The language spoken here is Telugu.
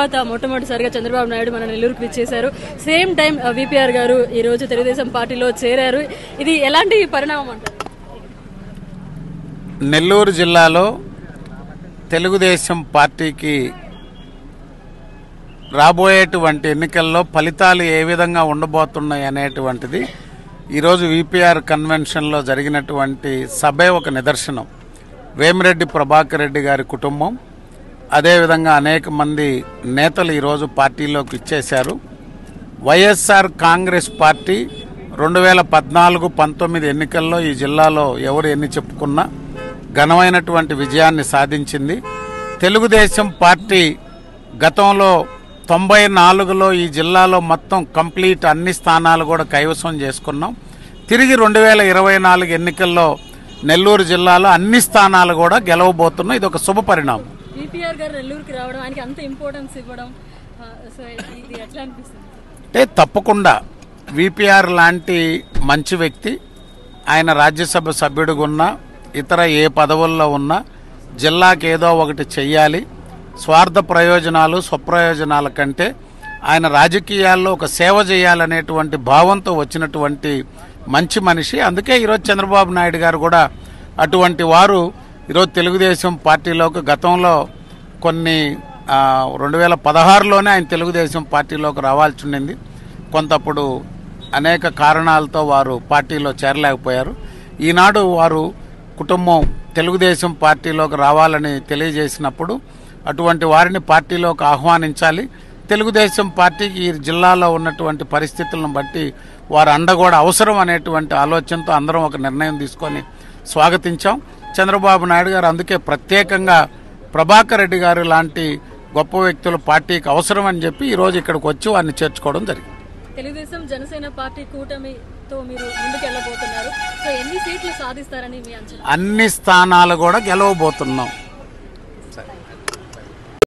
తర్వాత మొట్టమొదటిసారిగా చంద్రబాబు నాయుడు మన నెల్లూరుకు విచ్చేశారు సేమ్ టైం విపిఆర్ గారు ఈ రోజు తెలుగుదేశం పార్టీలో చేరారు ఇది ఎలాంటి పరిణామం అంటారు నెల్లూరు జిల్లాలో తెలుగుదేశం పార్టీకి రాబోయేటువంటి ఎన్నికల్లో ఫలితాలు ఏ విధంగా ఉండబోతున్నాయి అనేటువంటిది ఈరోజు విపిఆర్ కన్వెన్షన్లో జరిగినటువంటి సభే ఒక నిదర్శనం వేమిరెడ్డి ప్రభాకర్ రెడ్డి గారి కుటుంబం అదేవిధంగా అనేక మంది నేతలు ఈరోజు పార్టీలోకి ఇచ్చేశారు వైఎస్ఆర్ కాంగ్రెస్ పార్టీ రెండు వేల పద్నాలుగు పంతొమ్మిది ఎన్నికల్లో ఈ జిల్లాలో ఎవరు ఎన్ని చెప్పుకున్నా ఘనమైనటువంటి విజయాన్ని సాధించింది తెలుగుదేశం పార్టీ గతంలో తొంభై నాలుగులో ఈ జిల్లాలో మొత్తం కంప్లీట్ అన్ని స్థానాలు కూడా కైవసం చేసుకున్నాం తిరిగి రెండు వేల ఇరవై నాలుగు ఎన్నికల్లో నెల్లూరు జిల్లాలో అన్ని స్థానాలు కూడా గెలవబోతున్నాం ఇది ఒక శుభ పరిణామం విపిఆర్ గారు నెల్లూరుకి రావడం ఆయనకి అంత ఇంపార్టెన్స్ ఇవ్వడం ఆ, సో ఇది ఎట్లా అనిపిస్తుంది అంటే తప్పకుండా విపిఆర్ లాంటి మంచి వ్యక్తి ఆయన రాజ్యసభ సభ్యుడిగా ఉన్నా ఇతర ఏ పదవుల్లో ఉన్నా జిల్లాకి ఏదో ఒకటి చెయ్యాలి స్వార్థ ప్రయోజనాలు స్వప్రయోజనాల కంటే ఆయన రాజకీయాల్లో ఒక సేవ చేయాలనేటువంటి భావంతో వచ్చినటువంటి మంచి మనిషి అందుకే ఈరోజు చంద్రబాబు నాయుడు గారు కూడా అటువంటి వారు ఈరోజు తెలుగుదేశం పార్టీలోకి గతంలో కొన్ని రెండు వేల పదహారులోనే ఆయన తెలుగుదేశం పార్టీలోకి రావాల్సి ఉండింది కొంతప్పుడు అనేక కారణాలతో వారు పార్టీలో చేరలేకపోయారు ఈనాడు వారు కుటుంబం తెలుగుదేశం పార్టీలోకి రావాలని తెలియజేసినప్పుడు అటువంటి వారిని పార్టీలోకి ఆహ్వానించాలి తెలుగుదేశం పార్టీకి ఈ జిల్లాలో ఉన్నటువంటి పరిస్థితులను బట్టి వారి అండ కూడా అవసరం అనేటువంటి ఆలోచనతో అందరం ఒక నిర్ణయం తీసుకొని స్వాగతించాం చంద్రబాబు నాయుడు గారు అందుకే ప్రత్యేకంగా ప్రభాకర్ రెడ్డి గారు లాంటి గొప్ప వ్యక్తులు పార్టీకి అవసరం అని చెప్పి ఈరోజు ఇక్కడికి వచ్చి వారిని చేర్చుకోవడం జరిగింది తెలుగుదేశం జనసేన పార్టీ కూటమితో మీరు ముందుకు వెళ్ళబోతున్నారు సో ఎన్ని సీట్లు సాధిస్తారని మీ అంచనా అన్ని స్థానాలు కూడా గెలవబోతున్నాం